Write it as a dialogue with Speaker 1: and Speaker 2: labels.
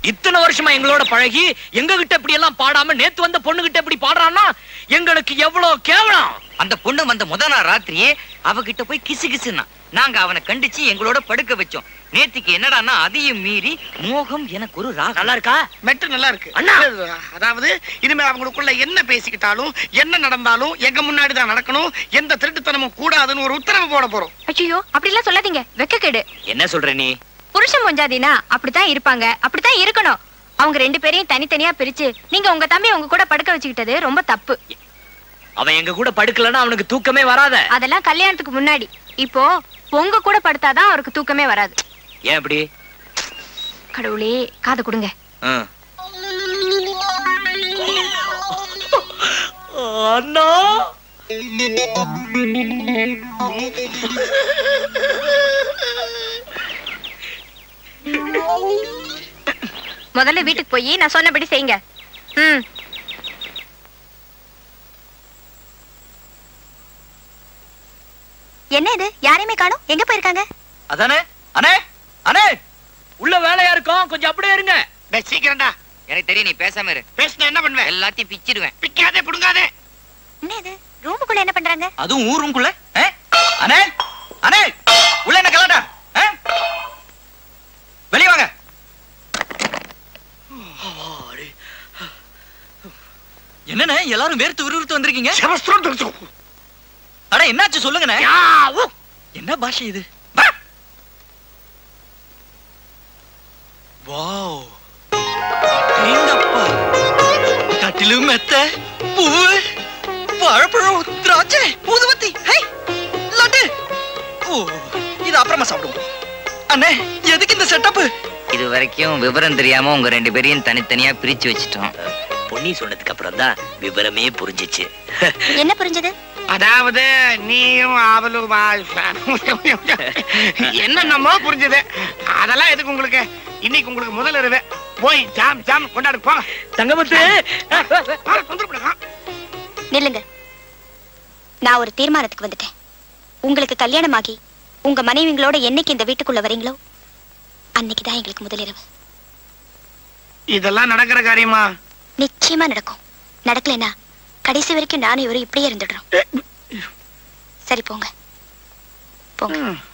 Speaker 1: இத்தனை வருஷமா எங்களோட பழகி எங்க கிட்ட இப்படி எல்லாம் பாடாம நேத்து வந்த பொண்ணு கிட்ட இப்படி பாடுறான்னா எங்களுக்கு எவ்வளவு கேவலம்
Speaker 2: அந்த பொண்ணு வந்த முத நாள் ராத்திரியே அவகிட்ட போய் கிசு கிசுனா நாங்க அவனை கண்டிச்சு எங்களோட படுக்க வச்சோம் நேத்திக்கு என்னடான்னா அதையும் மீறி மோகம் எனக்கு ஒரு ராகம்
Speaker 1: நல்லா இருக்கா
Speaker 3: மெட்டு நல்லா இருக்கு
Speaker 1: அண்ணா!
Speaker 3: அதாவது இனிமே அவங்களுக்குள்ள என்ன பேசிக்கிட்டாலும் என்ன நடந்தாலும் எங்க முன்னாடி தான் நடக்கணும் எந்த திருட்டுத்தனமும் கூடாதுன்னு ஒரு உத்தரவு போட போறோம்
Speaker 4: ஐயோ அப்படிலாம் சொல்லாதீங்க வெக்கக்கேடு
Speaker 1: என்ன சொல்ற நீ
Speaker 4: புருஷன் பொஞ்சாதினா அப்படித்தான் இருப்பாங்க அப்படித்தான் இருக்கணும் அவங்க ரெண்டு பேரையும் தனித்தனியா பிரிச்சு நீங்க உங்க தம்பி உங்க கூட படுக்க வச்சுக்கிட்டது ரொம்ப தப்பு
Speaker 1: அவன் எங்க கூட படுக்கலன்னா அவனுக்கு தூக்கமே வராத
Speaker 4: அதெல்லாம் கல்யாணத்துக்கு முன்னாடி இப்போ உங்க கூட படுத்தாதான் அவருக்கு தூக்கமே வராது
Speaker 1: ஏன் இப்படி
Speaker 4: கடவுளே காது கொடுங்க
Speaker 1: ஆ. அண்ணா
Speaker 4: முதல்ல வீட்டுக்கு போய் நான் சொன்னபடி செய்யுங்க ம் என்ன இது யாரையுமே காணும் எங்க போயிருக்காங்க
Speaker 1: அதானே அண்ணே அண்ணே உள்ள வேலையா இருக்கும் கொஞ்சம் அப்படியே இருங்க
Speaker 3: டேய், சீக்கிரம்டா
Speaker 2: எனக்கு தெரியும் நீ பேசாம இரு
Speaker 3: பேசினா என்ன பண்ணுவேன்
Speaker 2: எல்லாத்தையும் பிச்சிடுவேன்
Speaker 3: பிக்காதே புடுங்காதே
Speaker 4: என்ன இது ரூமுக்குள்ள என்ன பண்றாங்க
Speaker 2: அதுவும் ஊருக்குள்ள அண்ணே அண்ணே உள்ள என்ன கலாட்டா வெளிய வாங்க என்னண்ணே எல்லாரும் வேர்த்து விறுவிறுத்து வந்திருக்கீங்க
Speaker 3: செவஸ்திரம்
Speaker 2: அட என்னாச்சு சொல்லுங்கண்ணே
Speaker 3: யாவு
Speaker 2: என்ன பாஷை இது வாவ் ஏங்கப்பா கட்டிலும் மெத்த பூவு வாழைப்பழம் திராட்சை ஊதுவத்தி ஹை லட்டு ஓ இது அப்புறமா சாப்பிடுவோம் அண்ணே எதுக்கு இந்த செட்டப் இது வரைக்கும் விவரம் தெரியாம உங்க ரெண்டு பேரையும் தனித்தனியா பிரிச்சு வச்சிட்டோம்
Speaker 1: பொன்னி சொன்னதுக்கு அப்புறம் தான் விவரமே புரிஞ்சிச்சு
Speaker 4: என்ன புரிஞ்சது
Speaker 3: அதாவது நீயும் அவளும் என்னென்னமோ புரிஞ்சது அதெல்லாம் எதுக்கு உங்களுக்கு இன்னைக்கு உங்களுக்கு முதல் இரவு போய் ஜாம் ஜாம் கொண்டாடு போங்க
Speaker 1: தங்கமுத்து
Speaker 3: ஆ, தொந்தரவு
Speaker 4: நில்லுங்க நான் ஒரு தீர்மானத்துக்கு வந்துட்டேன் உங்களுக்கு கல்யாணமாகி உங்க மனைவிங்களோட என்னைக்கு இந்த வீட்டுக்குள்ள வரீங்களோ அன்னைக்கு தான் எங்களுக்கு முதலிரவு
Speaker 3: இதெல்லாம் நடக்கிற காரியமா
Speaker 4: நிச்சயமா நடக்கும் நடக்கலைன்னா கடைசி வரைக்கும் நானும் இவரும் இப்படியே இருந்துடுறோம் சரி போங்க போங்க
Speaker 3: ம்.